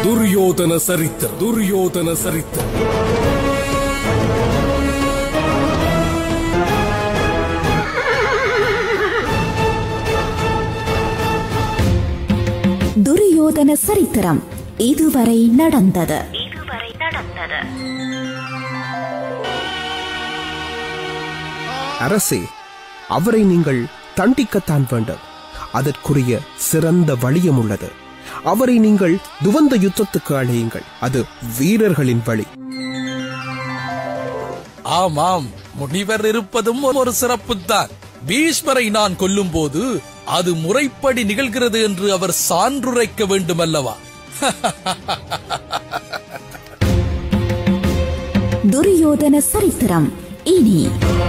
துரியோதன சரித்திரம் துரியோதன சரித்திரம் துரியோதன சரித்திரம் இதுவரை நடந்தது இதுவரை நடந்தது அரசே அவரை நீங்கள் தண்டிக்கத்தான் வேண்டும் அதற்குரிய சிறந்த வழியும் உள்ளது அவரை நீங்கள் துவந்த யுத்தத்துக்கு அழையுங்கள் அது வீரர்களின் வழி ஆமாம் முனிவர் இருப்பதும் ஒரு சிறப்புத்தான் பீஷ்மரை நான் கொல்லும்போது அது முறைப்படி நிகழ்கிறது என்று அவர் சான்றுரைக்க வேண்டும் அல்லவா துரியோதன சரித்திரம் இனி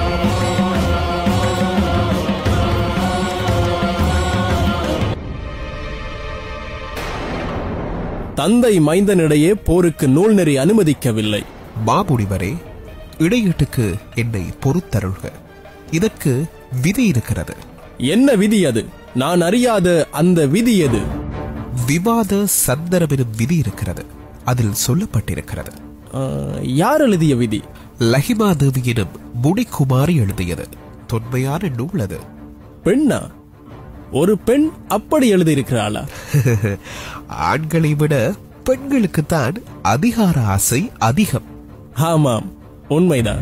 தந்தை மைந்தனிடையே போருக்கு நூல் நெறி அனுமதிக்கவில்லை மாமுனிவரே இடையீட்டுக்கு என்னை பொறுத்தருள்க இதற்கு விதி இருக்கிறது என்ன விதி அது நான் அறியாத அந்த விதி எது விவாத சந்தரம் எனும் விதி இருக்கிறது அதில் சொல்லப்பட்டிருக்கிறது ஆ, யார் எழுதிய விதி லஹிமா தேவியிடம் முனிக்குமாரி எழுதியது தொன்மையான நூல் அது பெண்ணா ஒரு பெண் அப்படி எழுதியிருக்கிறாளா ஆண்களை விட பெண்களுக்குத்தான் அதிகார ஆசை அதிகம் ஆமாம் உண்மைதான்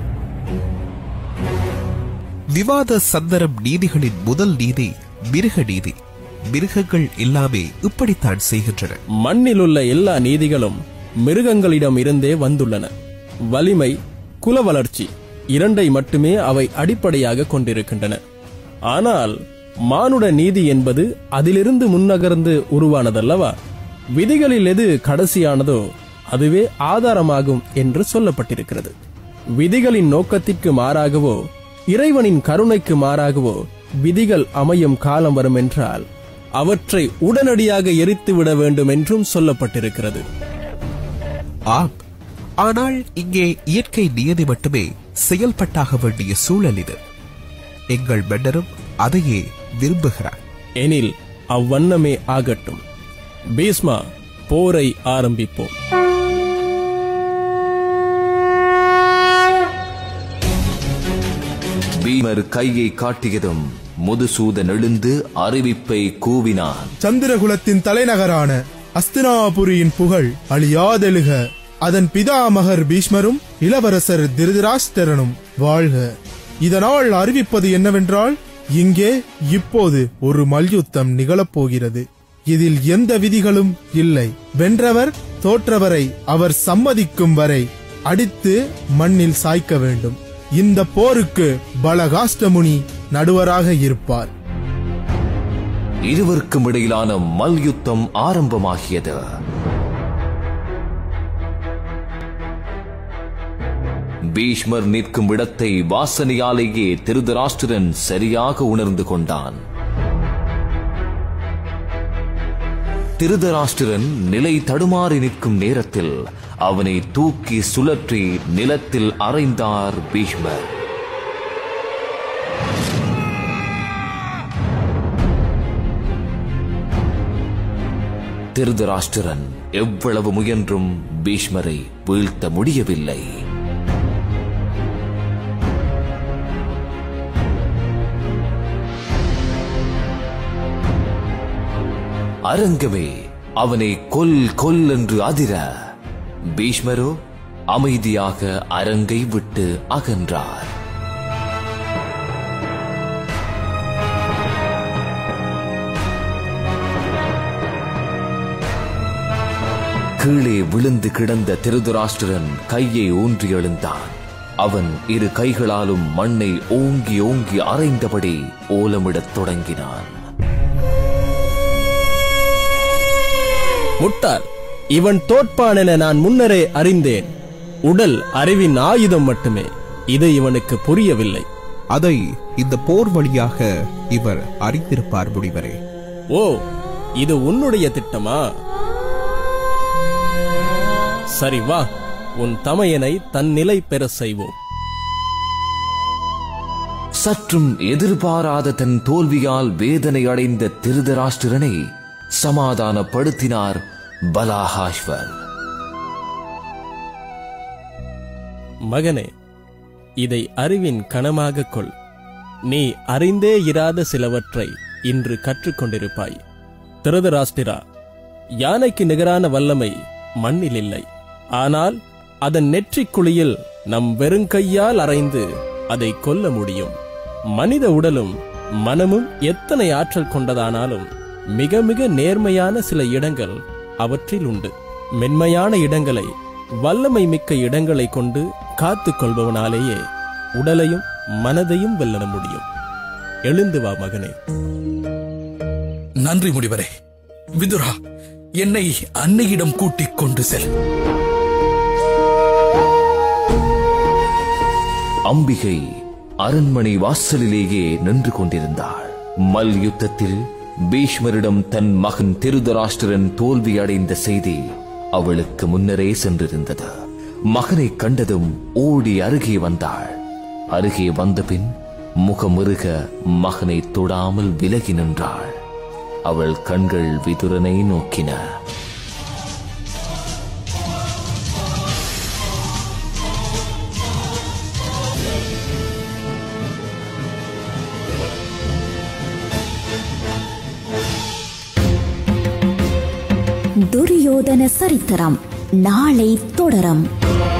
விவாத சந்தரம் நீதிகளின் முதல் நீதி மிருக நீதி மிருகங்கள் எல்லாமே இப்படித்தான் செய்கின்றன மண்ணில் உள்ள எல்லா நீதிகளும் மிருகங்களிடம் இருந்தே வந்துள்ளன வலிமை குல வளர்ச்சி இரண்டை மட்டுமே அவை அடிப்படையாக கொண்டிருக்கின்றன ஆனால் மானுட நீதி என்பது அதிலிருந்து முன்னகர்ந்து உருவானதல்லவா விதிகளில் எது கடைசியானதோ அதுவே ஆதாரமாகும் என்று சொல்லப்பட்டிருக்கிறது விதிகளின் நோக்கத்திற்கு மாறாகவோ இறைவனின் கருணைக்கு மாறாகவோ விதிகள் அமையும் காலம் வரும் என்றால் அவற்றை உடனடியாக எரித்து விட வேண்டும் என்றும் சொல்லப்பட்டிருக்கிறது ஆம் ஆனால் இங்கே இயற்கை நியதி மட்டுமே செயல்பட்டாக வேண்டிய சூழல் இது எங்கள் மன்னரும் அதையே விரும்புகிறார் எனில் அவ்வண்ணமே ஆகட்டும் பீஸ்மா போரை ஆரம்பிப்போம் பீமர் கையை காட்டியதும் முதுசூதன் எழுந்து அறிவிப்பை கூவினான் சந்திரகுலத்தின் தலைநகரான அஸ்தினாபுரியின் புகழ் அழியாதெழுக அதன் பிதாமகர் பீஷ்மரும் இளவரசர் திருதராஷ்டிரனும் வாழ்க இதனால் அறிவிப்பது என்னவென்றால் இங்கே இப்போது ஒரு மல்யுத்தம் நிகழப்போகிறது இதில் எந்த விதிகளும் இல்லை வென்றவர் தோற்றவரை அவர் சம்மதிக்கும் வரை அடித்து மண்ணில் சாய்க்க வேண்டும் இந்த போருக்கு பலகாஷ்டமுனி நடுவராக இருப்பார் இருவருக்கும் இடையிலான மல்யுத்தம் ஆரம்பமாகியது பீஷ்மர் நிற்கும் இடத்தை வாசனையாலேயே திருதராஷ்டிரன் சரியாக உணர்ந்து கொண்டான் திருதராஷ்டிரன் நிலை தடுமாறி நிற்கும் நேரத்தில் அவனை தூக்கி சுழற்றி நிலத்தில் அறைந்தார் பீஷ்மர் திருதராஷ்டிரன் எவ்வளவு முயன்றும் பீஷ்மரை வீழ்த்த முடியவில்லை அரங்கமே அவனை கொல் கொல் என்று அதிர பீஷ்மரோ அமைதியாக அரங்கை விட்டு அகன்றார் கீழே விழுந்து கிடந்த திருதராஷ்டிரன் கையை ஊன்றி எழுந்தான் அவன் இரு கைகளாலும் மண்ணை ஓங்கி ஓங்கி அறைந்தபடி ஓலமிடத் தொடங்கினான் முட்டாள் இவன் தோற்பான் என நான் முன்னரே அறிந்தேன் உடல் அறிவின் ஆயுதம் மட்டுமே இது இவனுக்கு புரியவில்லை அதை இந்த போர் வழியாக இவர் அறிந்திருப்பார் முனிவரே ஓ இது உன்னுடைய திட்டமா சரி வா உன் தமையனை தன் நிலை பெற செய்வோம் சற்றும் எதிர்பாராத தன் தோல்வியால் வேதனை அடைந்த திருதராஷ்டிரனை சமாதானப்படுத்தினார் பலாஹாஷ்வர் மகனே இதை அறிவின் கணமாக கொள் நீ அறிந்தே இராத சிலவற்றை இன்று கற்றுக்கொண்டிருப்பாய் திருதராஷ்டிரா யானைக்கு நிகரான வல்லமை மண்ணில் இல்லை ஆனால் அதன் நெற்றிக் குழியில் நம் வெறுங்கையால் அறைந்து அதை கொல்ல முடியும் மனித உடலும் மனமும் எத்தனை ஆற்றல் கொண்டதானாலும் மிக மிக நேர்மையான சில இடங்கள் அவற்றில் உண்டு மென்மையான இடங்களை வல்லமை மிக்க இடங்களை கொண்டு காத்துக் கொள்பவனாலேயே உடலையும் மனதையும் வெல்லன முடியும் எழுந்து வா மகனே நன்றி முனிவரே விதுரா என்னை அன்னையிடம் கூட்டிக் கொண்டு செல் அம்பிகை அரண்மனை வாசலிலேயே நின்று கொண்டிருந்தாள் மல்யுத்தத்தில் பீஷ்மரிடம் தன் மகன் திருதராஷ்டிரன் தோல்வி அடைந்த செய்தி அவளுக்கு முன்னரே சென்றிருந்தது மகனை கண்டதும் ஓடி அருகே வந்தாள் அருகே வந்தபின் முகமுருக மகனை தொடாமல் விலகி நின்றாள் அவள் கண்கள் விதுரனை நோக்கின துரியோதன சரித்திரம் நாளை தொடரும்